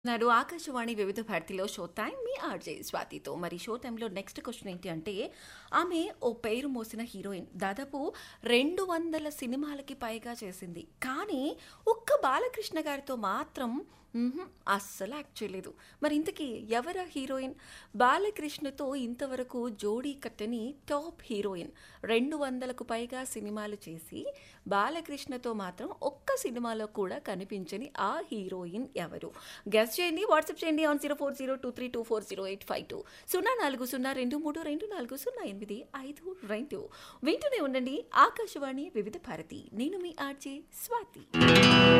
నాడు ఆకాశవాణి వివిధ భారతిలో show time మీ ఆర్జే స్వాతితో మరి షో టైంలో నెక్స్ట్ క్వశ్చన్ ఏంటి అంటే ఆమె ఓ పేరు మోసిన హీరోయిన్ దాదాపు రెండు వందల సినిమాలకి పైగా చేసింది కానీ ఒక్క బాలకృష్ణ గారితో మాత్రం మ్హూ, అస్సలు యాక్ట్ చేయలేదు మరి ఇంతకీ ఎవరా హీరోయిన్ బాలకృష్ణతో ఇంతవరకు జోడీ కట్టని టాప్ హీరోయిన్ రెండు వందలకు పైగా సినిమాలు చేసి బాలకృష్ణతో మాత్రం ఒక్క సినిమాలో కూడా కనిపించని ఆ హీరోయిన్ ఎవరు గెస్ట్ చేయండి వాట్సాప్ చేయండి on zero four zero two three two four zero eight five two సున్నా నాలుగు సున్నా రెండు మూడు రెండు నాలుగు సున్నా ఎనిమిది ఐదు రెండు వింటూనే ఉండండి ఆకాశవాణి వివిధ భారతి నేను మీ ఆర్జే స్వాతి